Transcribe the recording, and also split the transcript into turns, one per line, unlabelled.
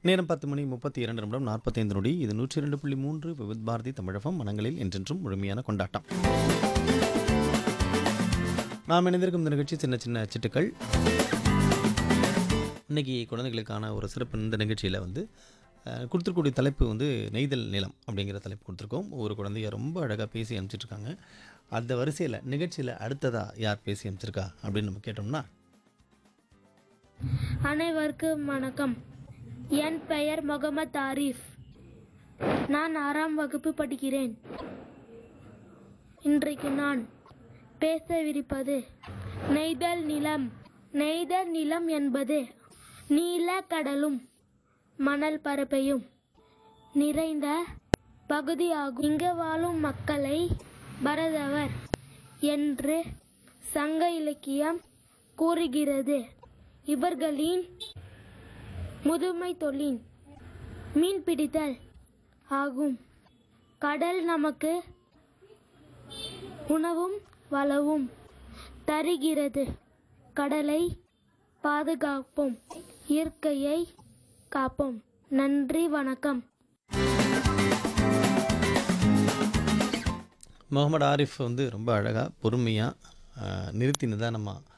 நேரம் பத்து மணி முப்பத்தி இரண்டு நிமிடம் நாற்பத்தைந்து நொடி இது நூற்றி இரண்டு புள்ளி மூன்று விவித் பாரதி தமிழகம் மனங்களில் என்றென்றும் முழுமையான கொண்டாட்டம் நாம் இணைந்திருக்கும் இந்த நிகழ்ச்சி சின்ன சின்ன சிட்டுக்கள் இன்னைக்கு குழந்தைகளுக்கான ஒரு சிறப்பு இந்த நிகழ்ச்சியில் வந்து அஹ், கொடுத்திருக்கக்கூடிய தலைப்பு வந்து நெய்தல் நிலம் அப்படிங்கிற தலைப்பு கொடுத்துருக்கோம் ஒரு குழந்தைய ரொம்ப அழகாக பேசி அனுப்பிச்சிட்ருக்காங்க அந்த வரிசையில் நிகழ்ச்சியில் அடுத்ததாக யார் பேசி அனுப்பிச்சிருக்கா அப்படின்னு நம்ம கேட்டோம்னா
அனைவருக்கும் வணக்கம் என் பெயர் முகமது ஆரிஃப் நான் ஆறாம் வகுப்பு படிக்கிறேன் இன்றைக்கு நான் பேசவிருப்பது நெய்தல் நிலம் நெய்தல் நிலம் என்பது நீல கடலும் மணல் பரப்பையும் நிறைந்த பகுதியாகும் இங்கு வாழும் மக்களை பரதவர் என்று சங்க இலக்கியம் கூறுகிறது இவர்களின் முதுமை தொழில் மீன் பிடித்தல் ஆகும் கடல் நமக்கு உணவும் வளவும் தருகிறது கடலை பாதுகாப்போம் இயற்கையை காப்போம் நன்றி வணக்கம்
முகமது ஆரிஃப் வந்து ரொம்ப அழகாக பொறுமையாக நிறுத்தி நிதானமாக